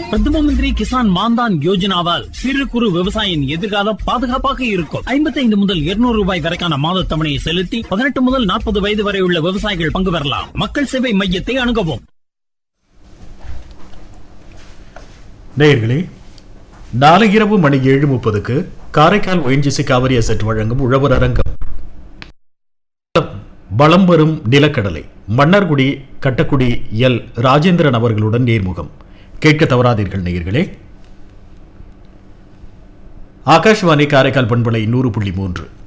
பிரதம மந்திரி கிசான் மான்தான் யோஜனாவால் சிறு குறு விவசாயியின் எதிர்காலம் பாதுகாப்பாக இருக்கும் ஐம்பத்தைந்து முதல் இருநூறு ரூபாய் வரைக்கான மாத தவணையை செலுத்தி பதினெட்டு முதல் நாற்பது வயது வரை உள்ள விவசாயிகள் பங்கு பெறலாம் மக்கள் சேவை மையத்தை அணுகவும் நேயர்களே நாளை இரவு மணி ஏழு முப்பதுக்கு காரைக்கால் ஒஎன்ஜிசி காவிரி அசட் வழங்கும் உழவர் அரங்கம் வளம் வரும் நிலக்கடலை மன்னர்குடி கட்டக்குடி எல் ராஜேந்திரன் அவர்களுடன் நேர்முகம் கேட்க தவறாதீர்கள் நேயர்களே ஆகாஷ்வாணி காரைக்கால் பண்பலை நூறு புள்ளி மூன்று